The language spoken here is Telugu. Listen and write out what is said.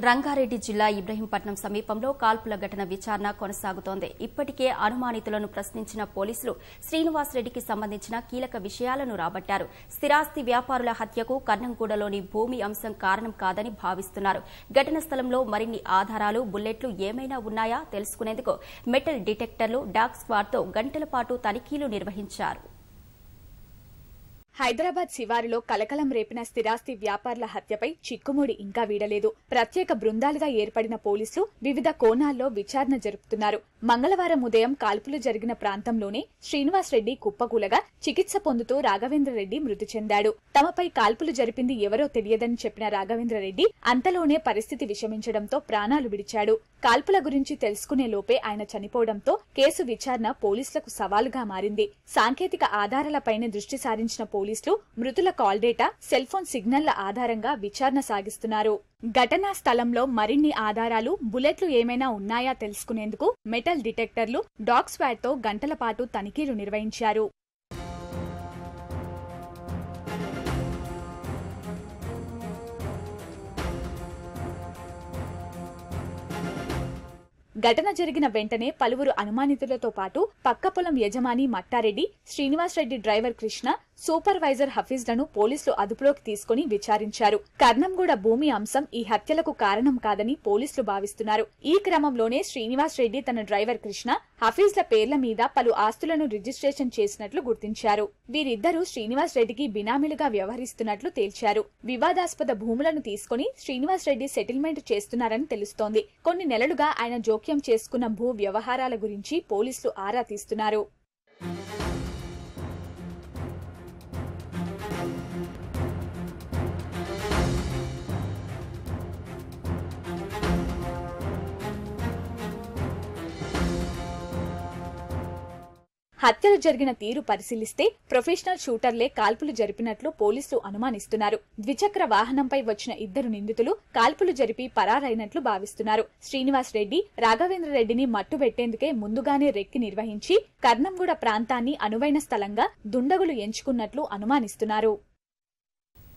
రంగారెడ్డి జిల్లా ఇబ్రహీంపట్నం సమీపంలో కాల్పుల ఘటన విచారణ కొనసాగుతోంది ఇప్పటికే అనుమానితులను ప్రశ్నించిన పోలీసులు శ్రీనివాస్ రెడ్డికి సంబంధించిన కీలక విషయాలను రాబట్టారు స్థిరాస్తి వ్యాపారుల హత్యకు కర్నంగూడలోని భూమి అంశం కారణం కాదని భావిస్తున్నారు ఘటన స్థలంలో మరిన్ని ఆధారాలు బుల్లెట్లు ఏమైనా ఉన్నాయా తెలుసుకునేందుకు మెటల్ డిటెక్టర్లు డాగ్ స్క్వాడ్తో గంటల పాటు తనిఖీలు నిర్వహించారు హైదరాబాద్ శివారులో కలకలం రేపిన స్థిరాస్తి వ్యాపారుల హత్యపై చిక్కుముడి ఇంకా వీడలేదు ప్రత్యేక బృందాలుగా ఏర్పడిన పోలీసులు వివిధ కోణాల్లో విచారణ జరుపుతున్నారు మంగళవారం ఉదయం కాల్పులు జరిగిన ప్రాంతంలోనే శ్రీనివాస్ రెడ్డి కుప్పకూలగా చికిత్స పొందుతూ రాఘవేంద్ర రెడ్డి మృతి చెందాడు తమపై కాల్పులు జరిపింది ఎవరో తెలియదని చెప్పిన రాఘవేంద్ర రెడ్డి అంతలోనే పరిస్థితి విషమించడంతో ప్రాణాలు విడిచాడు కాల్పుల గురించి తెలుసుకునే లోపే ఆయన చనిపోవడంతో కేసు విచారణ పోలీసులకు సవాలుగా మారింది సాంకేతిక ఆధారాలపైనే దృష్టి సారించిన పోలీసులు మృతుల కాల్ డేటా సెల్ ఫోన్ సిగ్నల్ల ఆధారంగా విచారణ సాగిస్తున్నారు ఘటనా స్థలంలో మరిన్ని ఆధారాలు బుల్లెట్లు ఏమైనా ఉన్నాయా తెలుసుకునేందుకు మెటల్ డిటెక్టర్లు డాగ్ స్వాడ్ తో గంటల పాటు తనిఖీలు నిర్వహించారు ఘటన జరిగిన వెంటనే పలువురు అనుమానితులతో పాటు పక్క పొలం యజమాని మట్టారెడ్డి శ్రీనివాస్ రెడ్డి డ్రైవర్ కృష్ణ సూపర్వైజర్ హఫీజ్లను పోలీసులు అదుపులోకి తీసుకుని విచారించారు కర్ణంగూడ భూమి అంశం ఈ హత్యలకు కారణం కాదని పోలీసులు భావిస్తున్నారు ఈ క్రమంలోనే శ్రీనివాస్ రెడ్డి తన డ్రైవర్ కృష్ణ హఫీజ్ల పేర్ల మీద పలు ఆస్తులను రిజిస్ట్రేషన్ చేసినట్లు గుర్తించారు వీరిద్దరూ శ్రీనివాస్ రెడ్డికి బినామీలుగా వ్యవహరిస్తున్నట్లు తేల్చారు వివాదాస్పద భూములను తీసుకుని శ్రీనివాస్ రెడ్డి సెటిల్మెంట్ చేస్తున్నారని తెలుస్తోంది కొన్ని నెలలుగా ఆయన జోక్యం చేసుకున్న భూ వ్యవహారాల గురించి పోలీసులు ఆరా తీస్తున్నారు హత్యలు జరిగిన తీరు పరిశీలిస్తే ప్రొఫెషనల్ షూటర్లే కాల్పులు జరిపినట్లు పోలీసులు అనుమానిస్తున్నారు ద్విచక్ర వాహనంపై వచ్చిన ఇద్దరు నిందితులు కాల్పులు జరిపి పరారైనట్లు భావిస్తున్నారు శ్రీనివాస్ రెడ్డి రాఘవేంద్ర రెడ్డిని మట్టుబెట్టేందుకే ముందుగానే రెక్కి నిర్వహించి కర్ణంగూడ ప్రాంతాన్ని అనువైన స్థలంగా దుండగులు ఎంచుకున్నట్లు అనుమానిస్తున్నారు